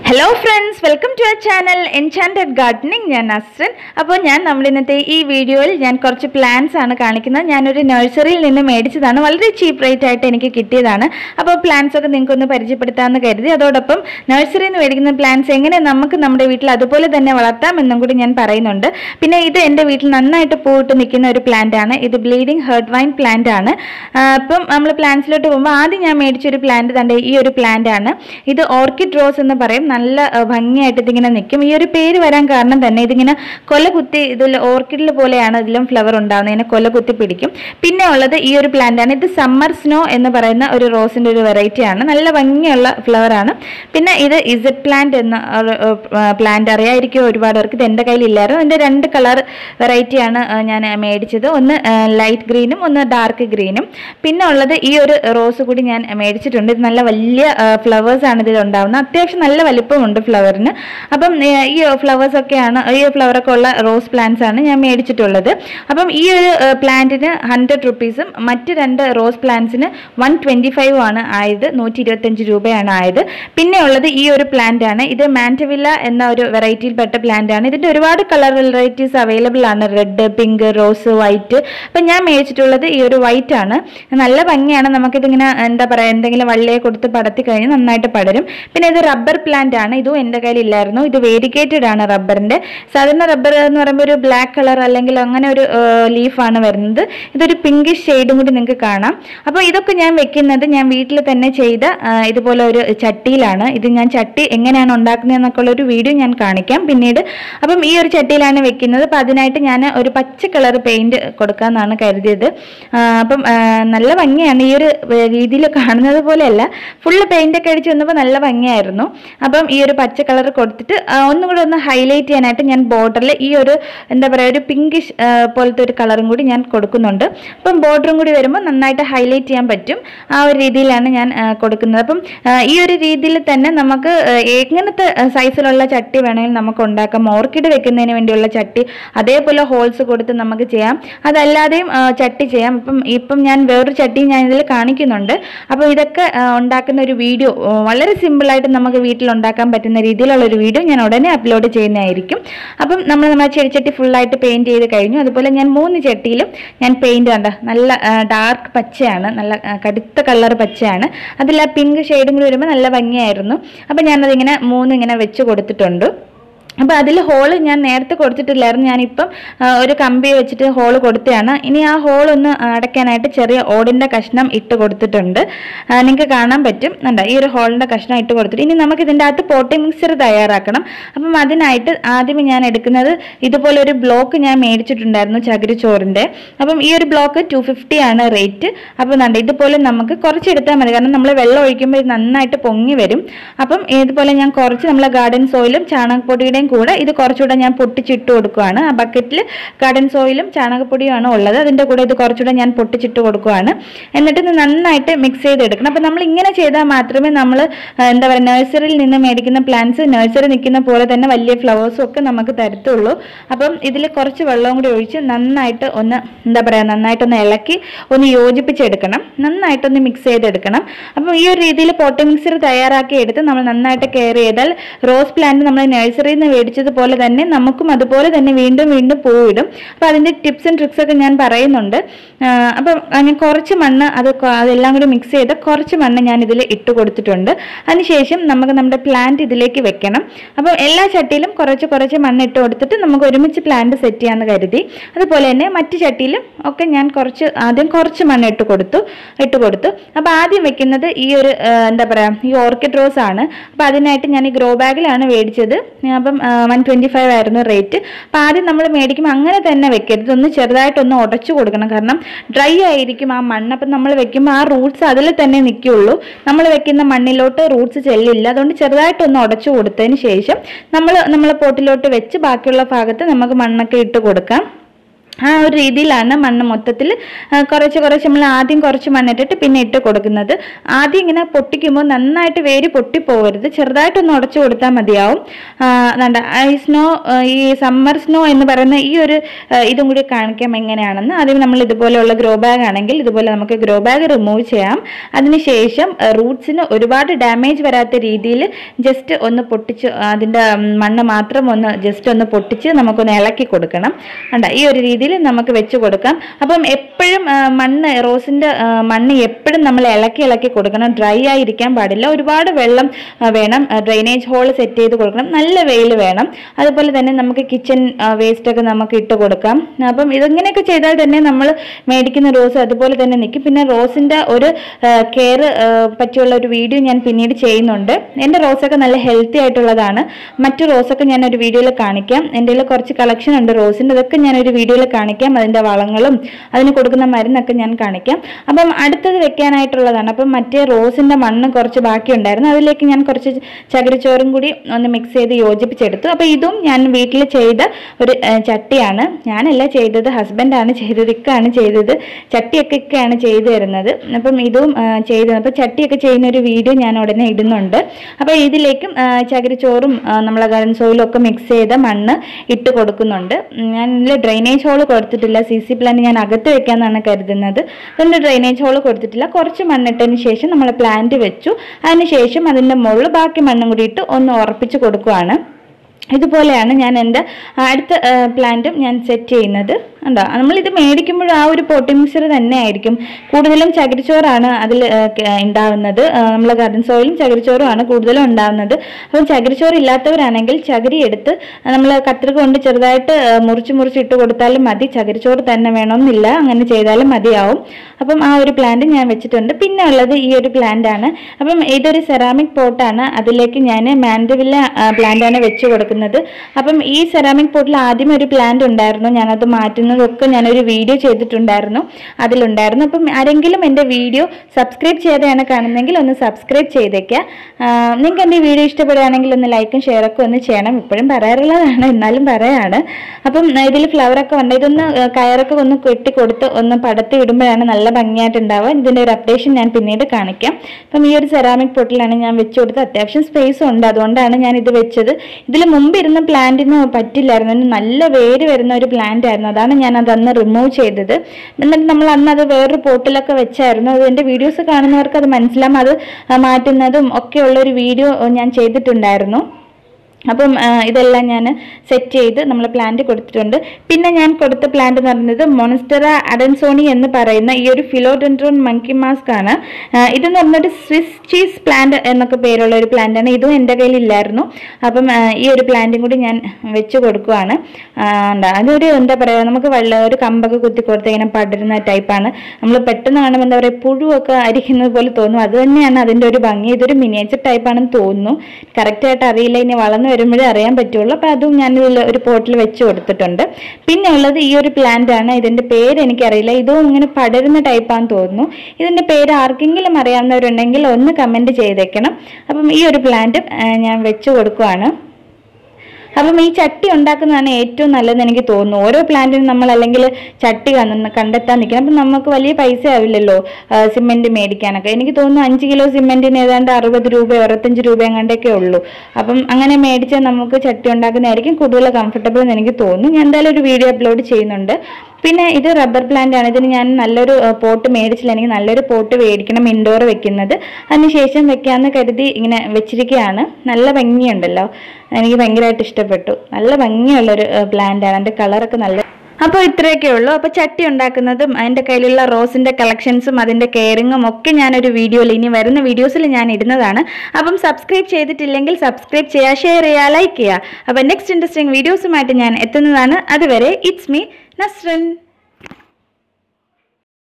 hello friends welcome to our channel enchanted gardening ഞാൻ അസ്രൻ അപ്പോൾ ഞാൻ നമ്മുടെ ഇന്നത്തെ ഈ വീഡിയോയിൽ ഞാൻ കുറച്ച് പ്ലാന്റ്സ് ആണ് കാണിക്കുന്നത് ഞാനൊരു നഴ്സറിയിൽ നിന്ന് മേടിച്ചതാണ് വളരെ ചീപ്പ് റേറ്റ് ആയിട്ട് എനിക്ക് കിട്ടിയതാണ് അപ്പോൾ പ്ലാന്റ്സ് ഒക്കെ നിങ്ങൾക്കൊന്ന് പരിചയപ്പെടുത്താമെന്ന് കരുതി അതോടൊപ്പം നഴ്സറിയിൽ നിന്ന് മേടിക്കുന്ന പ്ലാന്റ്സ് എങ്ങനെ നമുക്ക് നമ്മുടെ വീട്ടിൽ അതുപോലെ തന്നെ വളർത്താം എന്നും കൂടി ഞാൻ പറയുന്നുണ്ട് പിന്നെ ഇത് എൻ്റെ വീട്ടിൽ നന്നായിട്ട് പൂവിട്ട് നിൽക്കുന്ന ഒരു പ്ലാന്റ് ആണ് ഇത് ബ്ലീഡിംഗ് ഹേർട്ട് വൈൻ പ്ലാന്റ് ആണ് ആ, അപ്പം നമ്മൾ പ്ലാന്റ്സിലോട്ട് പോകുമ്പോൾ ആദ്യം ഞാൻ മേടിച്ചൊരു പ്ലാന്റ് തന്നെ ഈ ഒരു പ്ലാന്റ് ആണ് ഇത് ഓർക്കിഡ് റോസ് എന്ന് പറയും നല്ല ആ, ഭംഗിയായിട്ട് ഇതിങ്ങനെ നിൽക്കും ഈ ഒരു പേര് വരാൻ കാരണം തന്നെ ഇതിങ്ങനെ കൊല കുത്തി ഇതിൽ ഓർക്കിഡിൽ പോലെയാണ് ഇതിലും ഫ്ലവർ ഉണ്ടാകുന്നത് ഇങ്ങനെ കൊല കുത്തി പിടിക്കും പിന്നെ ഉള്ളത് ഈ ഒരു പ്ലാന്റ് ആണ് ഇത് സമ്മർ സ്നോ എന്ന് പറയുന്ന ഒരു റോസിന്റെ ഒരു വെറൈറ്റി ആണ് നല്ല ഭംഗിയുള്ള ഫ്ലവർ ആണ് പിന്നെ ഇത് ഇസഡ് പ്ലാന്റ് എന്ന ഒരു പ്ലാന്റ് അറിയായിരിക്കും ഒരുപാട് പേർക്ക് ഇത് എൻ്റെ കയ്യിലില്ലായിരുന്നു ഇതിന്റെ രണ്ട് കളർ വെറൈറ്റിയാണ് ഞാൻ മേടിച്ചത് ഒന്ന് ലൈറ്റ് ഗ്രീനും ഒന്ന് ഡാർക്ക് ഗ്രീനും പിന്നെ ഉള്ളത് ഈ ഒരു റോസ് കൂടി ഞാൻ മേടിച്ചിട്ടുണ്ട് ഇത് നല്ല വലിയ ഫ്ലവേഴ്സ് ആണ് ഇതിൽ ഉണ്ടാവുന്നത് അത്യാവശ്യം നല്ല വലിപ്പമുണ്ട് ഫ്ലവറിന് അപ്പം ഏ, ഈ ഫ്ലവേഴ്സ് ഒക്കെയാണ് ഈ ഫ്ലവറൊക്കെ ഉള്ള റോസ് പ്ലാന്റ്സ് ആണ് ഞാൻ മേടിച്ചിട്ടുള്ളത് അപ്പം ഈ ഒരു പ്ലാന്റിന് ഹൺഡ്രഡ് റുപ്പീസും മറ്റ് രണ്ട് റോസ് പ്ലാന്റ്സിന് വൺ ട്വൻറ്റി ഫൈവ് ആണ് ആയത് നൂറ്റി ഇരുപത്തഞ്ച് രൂപയാണ് ആയത് പിന്നെ ഉള്ളത് ഈ ഒരു പ്ലാന്റ് ആണ് ഇത് മാൻറ്റവില്ല എന്ന ഒരു വെറൈറ്റിയിൽപ്പെട്ട പ്ലാന്റ് ആണ് ഇതിന്റെ ഒരുപാട് കളർ വെറൈറ്റീസ് അവൈലബിൾ ആണ് റെഡ് പിങ്ക് റോസ് വൈറ്റ് അപ്പം ഞാൻ മേടിച്ചിട്ടുള്ളത് ഈ ഒരു വൈറ്റ് ആണ് നല്ല ഭംഗിയാണ് നമുക്കിതിങ്ങനെ എന്താ പറയുക എന്തെങ്കിലും വള്ളിയെ കൊടുത്ത് പടത്തി കഴിഞ്ഞ് നന്നായിട്ട് പടരും പിന്നെ ഇത് റബ്ബർ പ്ലാന്റ് ആണ് ഇതും എൻ്റെ കയ്യിൽ ഇല്ലായിരുന്നു ഇത് വേരിക്കേറ്റഡ് ആണ് റബ്ബറിന്റെ സാധാരണ റബ്ബർ എന്ന് പറയുമ്പോൾ ഒരു ബ്ലാക്ക് കളർ അല്ലെങ്കിൽ അങ്ങനെ ഒരു ലീഫാണ് വരുന്നത് ഇതൊരു പിങ്കിഷ് ഷെയ്ഡും കൂടി നിങ്ങൾക്ക് കാണാം അപ്പോൾ ഇതൊക്കെ ഞാൻ വെക്കുന്നത് ഞാൻ വീട്ടിൽ തന്നെ ചെയ്ത ആ, ഇതുപോലെ ഒരു ചട്ടിയിലാണ് ഇത് ഞാൻ ചട്ടി എങ്ങനെയാണ് ഉണ്ടാക്കുന്നത് എന്നൊക്കെ ഉള്ള ഒരു വീഡിയോ ഞാൻ കാണിക്കാം പിന്നീട് അപ്പം ഈ ഒരു ചട്ടിയിലാണ് വെക്കുന്നത് അപ്പം അതിനായിട്ട് ഞാൻ ഒരു പച്ച കളർ പെയിന്റ് കൊടുക്കാമെന്നാണ് കരുതിയത് ആ, അപ്പം ആ, നല്ല ഭംഗിയാണ് ഈ ഒരു രീതിയിൽ കാണുന്നത് പോലെയല്ല ഫുള്ള് പെയിന്റ് ഒക്കെ അടിച്ച് വന്നപ്പോൾ നല്ല ഭംഗിയായിരുന്നു അപ്പം ഈ ഒരു പച്ച കളർ കൊടുത്തിട്ട് ആ, ഒന്നും കൂടെ ഒന്ന് ഹൈലൈറ്റ് ചെയ്യാനായിട്ട് ഞാൻ ബോർഡറിൽ ഈ ഒരു എന്താ പറയുക ഒരു പിങ്കിഷ് പോലത്തെ ഒരു കളറും കൂടി ഞാൻ കൊടുക്കുന്നുണ്ട് അപ്പം ബോർഡറും കൂടി വരുമ്പോൾ നന്നായിട്ട് ഹൈലൈറ്റ് ചെയ്യാൻ പറ്റും ആ ഒരു രീതിയിലാണ് ഞാൻ ആ, കൊടുക്കുന്നത് അപ്പം ആ, ഈ ഒരു രീതിയിൽ തന്നെ നമുക്ക് ആ, എങ്ങനത്തെ സൈസിലുള്ള ചട്ടി വേണമെങ്കിലും നമുക്ക് ഉണ്ടാക്കാം ഓർക്കിഡ് വെക്കുന്നതിന് വേണ്ടിയുള്ള ചട്ടി അതേപോലെ ഹോൾസ് കൊടുത്ത് നമുക്ക് ചെയ്യാം അതല്ലാതെയും ആ, ചട്ടി ചെയ്യാം ഇപ്പം ഇപ്പം ഞാൻ വേറൊരു ചട്ടി ഞാൻ ഇതിൽ കാണിക്കുന്നുണ്ട് അപ്പോൾ ഇതൊക്കെ ആ, ഉണ്ടാക്കുന്ന ഒരു വീഡിയോ ആ, വളരെ സിമ്പിളായിട്ട് നമുക്ക് വീട്ടിൽ ഉണ്ടാക്കാൻ പറ്റുന്ന രീതിയിലുള്ള ഒരു വീഡിയോ ഞാൻ ഉടനെ അപ്ലോഡ് ചെയ്യുന്നതായിരിക്കും അപ്പം നമ്മൾ നമ്മുടെ ചെടിച്ചട്ടി ഫുള്ളായിട്ട് പെയിന്റ് ചെയ്ത് കഴിഞ്ഞു അതുപോലെ ഞാൻ മൂന്ന് ചട്ടിയിലും ഞാൻ പെയിന്റ് കണ്ട നല്ല ഡാർക്ക് പച്ചയാണ് നല്ല ആ, കടുത്ത കളർ പച്ചയാണ് അതിൽ ആ പിങ്ക് ഷെയ്ഡും കൂടി വരുമ്പോൾ നല്ല ഭംഗിയായിരുന്നു അപ്പം ഞാനതിങ്ങനെ മൂന്ന് ഇങ്ങനെ വെച്ച് കൊടുത്തിട്ടുണ്ട് അപ്പോൾ അതിൽ ഹോള് ഞാൻ നേരത്തെ കൊടുത്തിട്ടില്ലായിരുന്നു ഞാനിപ്പം ആ, ഒരു കമ്പി വെച്ചിട്ട് ഹോള് കൊടുത്തതാണ് ഇനി ആ ഹോൾ ഒന്ന് അടയ്ക്കാനായിട്ട് ചെറിയ ഓടിൻ്റെ കഷ്ണം ഇട്ട് കൊടുത്തിട്ടുണ്ട് നിങ്ങൾക്ക് കാണാൻ പറ്റും കണ്ടോ ഈ ഒരു ഹോളിൻ്റെ കഷ്ണം ഇട്ട് കൊടുത്തിട്ട് ഇനി നമുക്ക് ഇതിൻ്റെ അകത്ത് പോട്ടി മിക്സർ തയ്യാറാക്കണം അപ്പം അതിനായിട്ട് ആദ്യം ഞാൻ എടുക്കുന്നത് ഇതുപോലെ ഒരു ബ്ലോക്ക് ഞാൻ മേടിച്ചിട്ടുണ്ടായിരുന്നു ചകിരിച്ചോറിൻ്റെ അപ്പം ഈ ഒരു ബ്ലോക്ക് ടു ഫിഫ്റ്റി ആണ് റേറ്റ് അപ്പം കണ്ടോ ഇതുപോലെ നമുക്ക് കുറച്ച് എടുത്താൽ മതി കാരണം നമ്മൾ വെള്ളം ഒഴിക്കുമ്പോൾ ഇത് നന്നായിട്ട് പൊങ്ങി വരും അപ്പം ഇതുപോലെ ഞാൻ കുറച്ച് നമ്മൾ ഗാർഡൻ സോയിലും ചാണകപ്പൊടിയുടെയും കൂടെ ഇത് കുറച്ചുകൂടെ ഞാൻ പൊട്ടിച്ചിട്ട് കൊടുക്കുകയാണ് ആ ബക്കറ്റിൽ ഗാർഡൻ സോയിലും ചാണകപ്പൊടിയുമാണ് ഉള്ളത് അതിൻ്റെ കൂടെ ഇത് കുറച്ചുകൂടെ ഞാൻ പൊട്ടിച്ചിട്ട് കൊടുക്കുകയാണ് എന്നിട്ട് ഇത് നന്നായിട്ട് മിക്സ് ചെയ്തെടുക്കണം അപ്പം നമ്മൾ ഇങ്ങനെ ചെയ്താൽ മാത്രമേ നമ്മൾ എന്താ പറയുക നഴ്സറിയിൽ നിന്ന് മേടിക്കുന്ന പ്ലാന്റ്സ് നഴ്സറി നിൽക്കുന്ന പോലെ തന്നെ വലിയ ഫ്ലവേഴ്സും ഒക്കെ നമുക്ക് തരത്തുള്ളൂ അപ്പം ഇതിൽ കുറച്ച് വെള്ളവും കൂടി ഒഴിച്ച് നന്നായിട്ട് ഒന്ന് എന്താ പറയുക നന്നായിട്ടൊന്ന് ഇളക്കി ഒന്ന് യോജിപ്പിച്ചെടുക്കണം നന്നായിട്ടൊന്ന് മിക്സ് ചെയ്തെടുക്കണം അപ്പം ഈ ഒരു രീതിയിൽ പോട്ടി മിക്സർ തയ്യാറാക്കി എടുത്ത് നമ്മൾ നന്നായിട്ട് കെയർ ചെയ്താൽ റോസ് പ്ലാന്റ് നമ്മൾ നഴ്സറിയിൽ നിന്ന് മേടിച്ചതുപോലെ തന്നെ നമുക്കും അതുപോലെ തന്നെ വീണ്ടും വീണ്ടും പൂവിടും അപ്പം അതിൻ്റെ ടിപ്സ് ആൻഡ് ട്രിക്സ് ഒക്കെ ഞാൻ പറയുന്നുണ്ട് ആ, അപ്പം ഞാൻ കുറച്ച് മണ്ണ് അത് കൊ- അതെല്ലാം കൂടി മിക്സ് ചെയ്ത് കുറച്ച് മണ്ണ് ഞാൻ ഇതിൽ ഇട്ട് കൊടുത്തിട്ടുണ്ട് അതിനുശേഷം നമുക്ക് നമ്മുടെ പ്ലാന്റ് ഇതിലേക്ക് വെക്കണം അപ്പം എല്ലാ ചട്ടിയിലും കുറച്ച് കുറച്ച് മണ്ണ് ഇട്ട് കൊടുത്തിട്ട് നമുക്ക് ഒരുമിച്ച് പ്ലാന്റ് സെറ്റ് ചെയ്യാമെന്ന് കരുതി അതുപോലെ തന്നെ മറ്റ് ചട്ടിയിലും ഒക്കെ ഞാൻ കുറച്ച് ആദ്യം കുറച്ച് മണ്ണ് ഇട്ട് കൊടുത്തു ഇട്ട് കൊടുത്തു അപ്പോൾ ആദ്യം വെക്കുന്നത് ഈ ഒരു ആ, എന്താ പറയുക ഈ ഓർക്കിഡ് റോസ് ആണ് അപ്പോൾ അതിനായിട്ട് ഞാൻ ഈ ഗ്രോ ബാഗിലാണ് മേടിച്ചത് അപ്പം വൺ ട്വൻറ്റി ഫൈവ് ആയിരുന്നു റേറ്റ് അപ്പോൾ ആദ്യം നമ്മൾ മേടിക്കുമ്പോൾ അങ്ങനെ തന്നെ വെക്കരുത് ഒന്ന് ചെറുതായിട്ടൊന്ന് ഉടച്ചു കൊടുക്കണം കാരണം ഡ്രൈ ആയിരിക്കും ആ മണ്ണ് അപ്പം നമ്മൾ വെക്കുമ്പോൾ ആ റൂട്ട്സ് അതിൽ തന്നെ നിൽക്കുകയുള്ളൂ നമ്മൾ വെക്കുന്ന മണ്ണിലോട്ട് റൂട്ട്സ് ചെല്ലില്ല അതുകൊണ്ട് ചെറുതായിട്ടൊന്ന് ഉടച്ചു കൊടുത്തതിന് ശേഷം നമ്മൾ നമ്മളെ പോട്ടിലോട്ട് വെച്ച് ബാക്കിയുള്ള ഭാഗത്ത് നമുക്ക് മണ്ണൊക്കെ ഇട്ട് കൊടുക്കാം ആ ഒരു രീതിയിലാണ് മണ്ണ് മൊത്തത്തിൽ ആ, കുറച്ച് കുറച്ച് നമ്മൾ ആദ്യം കുറച്ച് മണ്ണിട്ടിട്ട് പിന്നെ ഇട്ട് കൊടുക്കുന്നത് ആദ്യം ഇങ്ങനെ പൊട്ടിക്കുമ്പോൾ നന്നായിട്ട് വേര് പൊട്ടിപ്പോകരുത് ചെറുതായിട്ടൊന്ന് ഉടച്ചു കൊടുത്താൽ മതിയാവും ഈ സ്നോ ഈ സമ്മർ സ്നോ എന്ന് പറയുന്ന ഈ ഒരു ആ, ഇതും കൂടി കാണിക്കാം എങ്ങനെയാണെന്ന് ആദ്യം നമ്മൾ ഇതുപോലെയുള്ള ഗ്രോ ബാഗ് ആണെങ്കിൽ ഇതുപോലെ നമുക്ക് ഗ്രോ ബാഗ് റിമൂവ് ചെയ്യാം അതിനുശേഷം റൂട്ട്സിന് ഒരുപാട് ഡാമേജ് വരാത്ത രീതിയിൽ ജസ്റ്റ് ഒന്ന് പൊട്ടിച്ച് അതിൻ്റെ ഉം, മണ്ണ് മാത്രം ഒന്ന് ജസ്റ്റ് ഒന്ന് പൊട്ടിച്ച് നമുക്കൊന്ന് ഇളക്കി കൊടുക്കണം കണ്ട ഈ ഒരു രീതിയിൽ നമുക്ക് വെച്ച് കൊടുക്കാം അപ്പം എപ്പോഴും ആ, മണ്ണ് റോസിൻ്റെ ആ, മണ്ണ് എപ്പോഴും നമ്മൾ ഇളക്കി ഇളക്കി കൊടുക്കണം ഡ്രൈ ആയിരിക്കാൻ പാടില്ല ഒരുപാട് വെള്ളം ആ, വേണം ഡ്രെയിനേജ് ഹോൾ സെറ്റ് ചെയ്ത് കൊടുക്കണം നല്ല വെയിൽ വേണം അതുപോലെ തന്നെ നമുക്ക് കിച്ചൺ വേസ്റ്റ് ഒക്കെ നമുക്ക് ഇട്ട് കൊടുക്കാം അപ്പം ഇതിങ്ങനെയൊക്കെ ചെയ്താൽ തന്നെ നമ്മൾ മേടിക്കുന്ന റോസ് അതുപോലെ തന്നെ നിൽക്കും പിന്നെ റോസിൻ്റെ ഒരു കെയർ പറ്റിയുള്ള ഒരു വീഡിയോ ഞാൻ പിന്നീട് ചെയ്യുന്നുണ്ട് എൻ്റെ റോസൊക്കെ നല്ല ഹെൽത്തി ആയിട്ടുള്ളതാണ് മറ്റു റോസൊക്കെ ഞാൻ ഒരു വീഡിയോയിൽ കാണിക്കാം എൻ്റെ കയ്യിൽ കുറച്ച് കളക്ഷൻ ഉണ്ട് റോസിൻ്റെ അതൊക്കെ ഞാൻ ഒരു വീഡിയോയിൽ കാണിക്കാം അതിൻ്റെ വളങ്ങളും അതിന് കൊടുക്കുന്ന മരുന്നൊക്കെ ഞാൻ കാണിക്കാം അപ്പം അടുത്തത് വെക്കാനായിട്ടുള്ളതാണ് അപ്പം മറ്റേ റോസിൻ്റെ മണ്ണ് കുറച്ച് ബാക്കി ഉണ്ടായിരുന്നു അതിലേക്ക് ഞാൻ കുറച്ച് ചകിരിച്ചോറും കൂടി ഒന്ന് മിക്സ് ചെയ്ത് യോജിപ്പിച്ചെടുത്തു അപ്പോൾ ഇതും ഞാൻ വീട്ടിൽ ചെയ്ത ഒരു ആ, ചട്ടിയാണ് ഞാനല്ല ചെയ്തത് ഹസ്ബൻഡാണ് ചെയ്തത് ഇക്കാണ് ചെയ്തത് ചട്ടിയൊക്കെ ഇക്കയാണ് ചെയ്തു തരുന്നത് അപ്പം ഇതും ആ, ചെയ്തത് അപ്പോൾ ചട്ടിയൊക്കെ ചെയ്യുന്ന ഒരു വീഡിയോ ഞാൻ ഉടനെ ഇടുന്നുണ്ട് അപ്പോൾ ഇതിലേക്കും ആ, ചകിരിച്ചോറും ആ, നമ്മളെ ഗാർഡൻ സോയിലും ഒക്കെ മിക്സ് ചെയ്ത മണ്ണ് ഇട്ട് കൊടുക്കുന്നുണ്ട് ഉം, ഞാൻ ഇതിൽ ഡ്രെയിനേജ് ഹോൾ കൊടുത്തിട്ടില്ല സി സി പ്ലാന്റ് ഞാൻ അകത്ത് വെക്കാമെന്നാണ് കരുതുന്നത് അതുകൊണ്ട് ഡ്രെയിനേജ് ഹോൾ കൊടുത്തിട്ടില്ല കുറച്ച് മണ്ണിട്ടതിന് ശേഷം നമ്മൾ പ്ലാന്റ് വെച്ചു അതിനുശേഷം അതിൻ്റെ മുകളിൽ ബാക്കി മണ്ണും കൂടി ഇട്ട് ഒന്ന് ഉറപ്പിച്ച് കൊടുക്കുവാണ് ഇതുപോലെയാണ് ഞാൻ എൻ്റെ അടുത്ത പ്ലാന്റും ഞാൻ സെറ്റ് ചെയ്യുന്നത് ഉണ്ടോ നമ്മളിത് മേടിക്കുമ്പോൾ ആ ഒരു പോട്ടി മിക്സർ തന്നെ ആയിരിക്കും കൂടുതലും ചകിരിച്ചോറാണ് അതിൽ ഉണ്ടാവുന്നത് നമ്മളെ ഗാർഡൻ സോയിലും ചകിരിച്ചോറുമാണ് കൂടുതലും ഉണ്ടാവുന്നത് അപ്പം ചകിരിച്ചോറ് ഇല്ലാത്തവരാണെങ്കിൽ ചകിരി എടുത്ത് നമ്മൾ കത്രിക കൊണ്ട് ചെറുതായിട്ട് ആ, മുറിച്ച് മുറിച്ച് ഇട്ട് കൊടുത്താലും മതി ചകിരിച്ചോറ് തന്നെ വേണമെന്നില്ല അങ്ങനെ ചെയ്താലും മതിയാവും അപ്പം ആ ഒരു പ്ലാന്റ് ഞാൻ വെച്ചിട്ടുണ്ട് പിന്നെ ഉള്ളത് ഈ ഒരു പ്ലാന്റ് ആണ് അപ്പം ഇതൊരു സെറാമിക് പോട്ടാണ് അതിലേക്ക് ഞാൻ മാൻഡവില്ല പ്ലാന്റ് ആണ് വെച്ച് കൊടുക്കുന്നത് അപ്പം ഈ സെറാമിക് പോട്ടിൽ ആദ്യം ഒരു പ്ലാന്റ് ഉണ്ടായിരുന്നു ഞാനത് മാറ്റുന്നതൊക്കെ ഞാനൊരു വീഡിയോ ചെയ്തിട്ടുണ്ടായിരുന്നു അതിലുണ്ടായിരുന്നു അപ്പം ആരെങ്കിലും എൻ്റെ വീഡിയോ സബ്സ്ക്രൈബ് ചെയ്തെയാണ് കാണുന്നതെങ്കിൽ ഒന്ന് സബ്സ്ക്രൈബ് ചെയ്തേക്കുക നിങ്ങൾക്ക് എൻ്റെ വീഡിയോ ഇഷ്ടപ്പെടുകയാണെങ്കിൽ ഒന്ന് ലൈക്കും ഷെയറൊക്കെ ഒന്ന് ചെയ്യണം ഇപ്പോഴും പറയാറുള്ളതാണ് എന്നാലും പറയാണ് അപ്പം ഇതിൽ ഫ്ലവറൊക്കെ ഉണ്ട് ഇതൊന്ന് ആ, കയറൊക്കെ ഒന്ന് കെട്ടി കൊടുത്ത് ഒന്ന് പടത്തി ഇടുമ്പോഴാണ് നല്ല ഭംഗിയായിട്ടുണ്ടാവുക ഇതിൻ്റെ ഒരു അപ്ഡേഷൻ ഞാൻ പിന്നീട് കാണിക്കാം അപ്പം ഈ ഒരു സെറാമിക് പൊട്ടിലാണ് ഞാൻ വെച്ച് കൊടുത്തത് അത്യാവശ്യം സ്പേസും ഉണ്ട് അതുകൊണ്ടാണ് ഞാൻ ഇത് വെച്ചത് ഇതിൽ മുമ്പ് ഇരുന്ന പ്ലാന്റിന് പറ്റില്ലായിരുന്നു അതിന് നല്ല വേര് വരുന്ന ഒരു പ്ലാന്റ് ആയിരുന്നു അതാണ് ഞാൻ അത് അന്ന് റിമൂവ് ചെയ്തത് എന്നിട്ട് നമ്മൾ അന്ന് അത് വേറൊരു പോട്ടിലൊക്കെ വെച്ചായിരുന്നു അത് എൻ്റെ വീഡിയോസ് കാണുന്നവർക്ക് അത് മനസ്സിലാവും അത് ആ, മാറ്റുന്നതും ഒക്കെയുള്ള ഒരു വീഡിയോ ഞാൻ ചെയ്തിട്ടുണ്ടായിരുന്നു അപ്പം ആ, ഇതെല്ലാം ഞാൻ സെറ്റ് ചെയ്ത് നമ്മൾ പ്ലാന്റ് കൊടുത്തിട്ടുണ്ട് പിന്നെ ഞാൻ കൊടുത്ത പ്ലാന്റ് എന്ന് പറയുന്നത് മൊണസ്റ്ററ അഡൻസോണി എന്ന് പറയുന്ന ഈ ഒരു ഫിലോഡെൻഡ്രോൺ മങ്കി മാസ്ക് ആണ് ആ, ഇതെന്ന് പറഞ്ഞൊരു സ്വിസ് ചീസ് പ്ലാന്റ് എന്നൊക്കെ പേരുള്ള ഒരു പ്ലാന്റ് ആണ് ഇതും എൻ്റെ കയ്യിൽ ഇല്ലായിരുന്നു അപ്പം ആ, ഈ ഒരു പ്ലാന്റും കൂടി ഞാൻ വെച്ച് കൊടുക്കുവാണ് ആ, എന്താ അതൊരു എന്താ പറയുക നമുക്ക് വെള്ള ഒരു കമ്പൊക്കെ കുത്തി കൊടുത്ത് ഇങ്ങനെ പടരുന്ന ടൈപ്പാണ് നമ്മൾ പെട്ടെന്ന് കാണുമ്പോൾ എന്താ പറയുക പുഴുവൊക്കെ അരിക്കുന്നത് പോലെ തോന്നും അത് തന്നെയാണ് അതിൻ്റെ ഒരു ഭംഗി ഇതൊരു മിനിയേച്ചർ ടൈപ്പാണെന്ന് തോന്നുന്നു കറക്റ്റായിട്ട് അറിയില്ല ഇനി വളർന്നു വരുമ്പോഴേ അറിയാൻ പറ്റുള്ളൂ അപ്പോൾ അതും ഞാൻ ഇതിൽ ഒരു പോട്ടിൽ വെച്ച് കൊടുത്തിട്ടുണ്ട് പിന്നെ ഉള്ളത് ഈ ഒരു പ്ലാന്റ് ആണ് ഇതിൻ്റെ പേര് എനിക്കറിയില്ല ഇതും ഇങ്ങനെ പടരുന്ന ടൈപ്പാന്ന് തോന്നുന്നു ഇതിൻ്റെ പേര് ആർക്കെങ്കിലും അറിയാവുന്നവരുണ്ടെങ്കിൽ ഒന്ന് കമൻറ്റ് ചെയ്തേക്കണം അപ്പം ഈ ഒരു പ്ലാന്റ് ഞാൻ വെച്ച് കൊടുക്കുവാണ് അപ്പം ഈ ചട്ടി ഉണ്ടാക്കുന്നതാണ് ഏറ്റവും നല്ലതെന്ന് എനിക്ക് തോന്നുന്നു ഓരോ പ്ലാന്റിനും നമ്മൾ അല്ലെങ്കിൽ ചട്ടി കന്ന- കണ്ടെത്താൻ നിൽക്കണം അപ്പം നമുക്ക് വലിയ പൈസ ആവില്ലല്ലോ സിമെന്റ് മേടിക്കാനൊക്കെ എനിക്ക് തോന്നുന്നു അഞ്ച് കിലോ സിമെന്റിന് ഏതാണ്ട് അറുപത് രൂപ അറുപത്തഞ്ച് രൂപ എങ്ങാണ്ടൊക്കെ ഉള്ളൂ അപ്പം അങ്ങനെ മേടിച്ചാൽ നമുക്ക് ചട്ടി ഉണ്ടാക്കുന്നതായിരിക്കും കൂടുതൽ കംഫർട്ടബിൾ എന്ന് എനിക്ക് തോന്നുന്നു ഞാൻ എന്തായാലും ഒരു വീഡിയോ അപ്ലോഡ് ചെയ്യുന്നുണ്ട് പിന്നെ ഇത് റബ്ബർ പ്ലാന്റ് ആണ് ഇതിന് ഞാൻ നല്ലൊരു പോട്ട് മേടിച്ചില്ല എനിക്ക് നല്ലൊരു പോട്ട് മേടിക്കണം ഇൻഡോർ വെക്കുന്നത് അതിനുശേഷം വെക്കാമെന്ന് കരുതി ഇങ്ങനെ വെച്ചിരിക്കുകയാണ് നല്ല ഭംഗിയുണ്ടല്ലോ എനിക്ക് ഭയങ്കരമായിട്ട് ഇഷ്ടപ്പെട്ടു നല്ല ഭംഗിയുള്ളൊരു പ്ലാന്റ് ആണ് അതിൻ്റെ കളറൊക്കെ നല്ല അപ്പോൾ ഇത്രയൊക്കെ ഉള്ളൂ അപ്പോൾ ചട്ടി ഉണ്ടാക്കുന്നതും അതിൻ്റെ കയ്യിലുള്ള റോസിൻ്റെ കളക്ഷൻസും അതിൻ്റെ കെയറിങ്ങും ഒക്കെ ഞാനൊരു വീഡിയോയിൽ ഇനി വരുന്ന വീഡിയോസിൽ ഞാൻ ഇടുന്നതാണ് അപ്പം സബ്സ്ക്രൈബ് ചെയ്തിട്ടില്ലെങ്കിൽ സബ്സ്ക്രൈബ് ചെയ്യുക ഷെയർ ചെയ്യുക ലൈക്ക് ചെയ്യുക അപ്പോൾ നെക്സ്റ്റ് ഇൻട്രസ്റ്റിംഗ് വീഡിയോസുമായിട്ട് ഞാൻ എത്തുന്നതാണ് അതുവരെ ഇറ്റ്സ് മീ നസ്രൻ